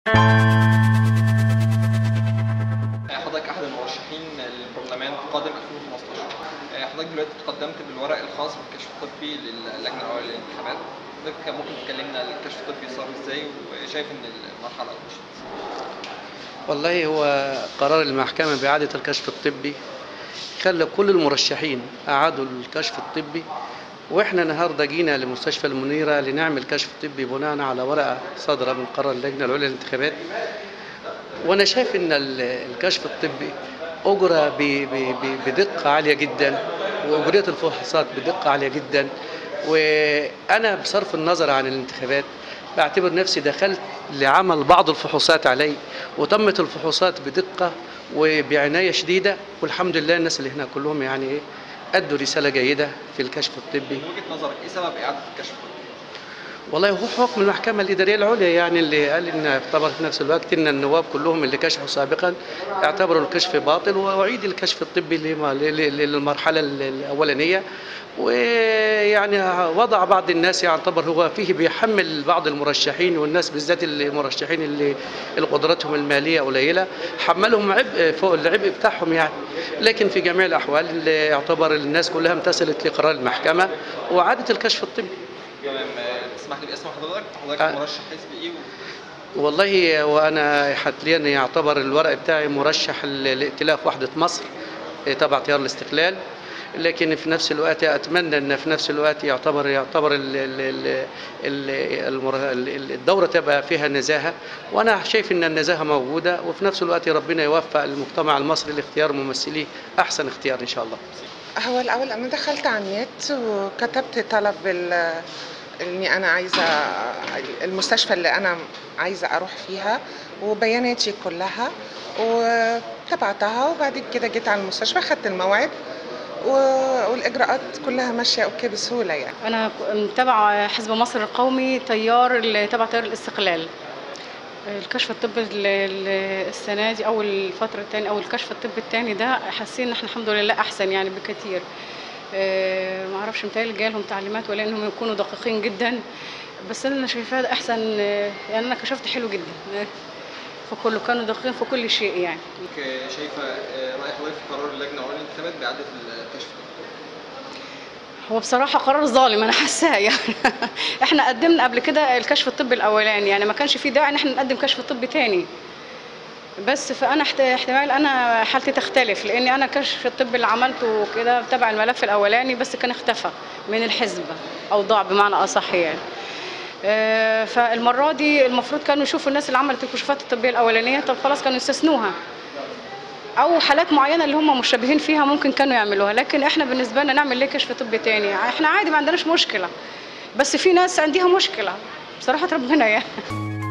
حضرتك احد المرشحين للبرلمان قادم 2015 حضرتك دلوقتي تقدمت بالورق الخاص بالكشف الطبي للجنه العليا للانتخابات حضرتك ممكن تكلمنا الكشف الطبي صار ازاي وشايف ان المرحله مشيت والله هو قرار المحكمة بإعادة الكشف الطبي خلى كل المرشحين أعادوا الكشف الطبي وإحنا النهاردة جينا لمستشفى المنيرة لنعمل كشف طبي بناء على ورقة صادرة من قرار اللجنة العليا للانتخابات وأنا شايف إن ال- الكشف الطبي أجرى ب- ب- ب- بدقة عالية جدا وأجريت الفحوصات بدقة عالية جدا وأنا بصرف النظر عن الانتخابات بعتبر نفسي دخلت لعمل بعض الفحوصات علي وتمت الفحوصات بدقة وبعناية شديدة والحمد لله الناس اللي هنا كلهم يعني إيه أدوا رسالة جيدة في الكشف الطبي من وجهه نظرك ايه سبب اعاده الكشف الطبي؟ والله هو حكم المحكمة الإدارية العليا يعني اللي قال إن اعتبر في نفس الوقت إن النواب كلهم اللي كشفوا سابقا اعتبروا الكشف باطل وأعيد الكشف الطبي لما- ل- ل- للمرحلة ال- الأولانية ويعني وضع بعض الناس يعتبر هو فيه بيحمل بعض المرشحين والناس بالذات المرشحين اللي اللي قدرتهم المالية قليلة حملهم عبء فوق العبء بتاعهم يعني لكن في جميع الأحوال اللي يعتبر الناس كلها امتثلت لقرار المحكمة وعادت الكشف الطبي تمام تسمح لي باسم حضرتك حضرتك آه. مرشح حزب ايه و- والله وانا حاليا يعتبر الورق بتاعي مرشح ل- لائتلاف وحده مصر إيه، تبع تيار الاستقلال لكن في نفس الوقت اتمنى ان في نفس الوقت يعتبر يعتبر ال- ال- ال- ال- المر- ال- الدوره تبقى فيها نزاهه وانا شايف ان النزاهه موجوده وفي نفس الوقت ربنا يوفق المجتمع المصري لاختيار ممثليه احسن اختيار ان شاء الله هو الأول أنا دخلت على النت وكتبت طلب ال- إني أنا عايزة المستشفى اللي أنا عايزة أروح فيها وبياناتي كلها وتبعتها وبعد كده جيت على المستشفى خدت الموعد و- والإجراءات كلها ماشية أوكي بسهولة يعني أنا تبع حزب مصر القومي تيار اللي تبع تيار الاستقلال الكشف الطبي ال- ال- السنة دي أو الفترة التانية أو الكشف الطبي التاني ده حاسين إن إحنا الحمد لله أحسن يعني بكتير آه، معرفش متهيألي جايلهم تعليمات ولا إنهم يكونوا دقيقين جدا بس أنا شايفاه ده أحسن آه، يعني أنا كشفت حلو جدا آه، فكله كانوا دقيقين في كل شيء يعني حضرتك شايفه آه، راي حضرتك في قرار اللجنه العليا للانتخابات باعاده الكشف الطبي هو بصراحة قرار ظالم أنا حاساه يعني إحنا قدمنا قبل كده الكشف الطبي الأولاني يعني ما كانش في داعي إن إحنا نقدم كشف طبي تاني بس فأنا احت- احتمال أنا حالتي تختلف لأني أنا الكشف الطبي اللي عملته كده تبع الملف الأولاني بس كان اختفى من الحزب أو ضاع بمعنى أصح يعني آه، فالمرة دي المفروض كانوا يشوفوا الناس اللي عملت الكشوفات الطبية الأولانية طب خلاص كانوا يستثنوها او حالات معينه اللي هم مشابهين فيها ممكن كانوا يعملوها لكن احنا بالنسبه لنا نعمل ليه كشف طبي تاني احنا عادي ما عندناش مشكله بس في ناس عندها مشكله بصراحه ربنا يعني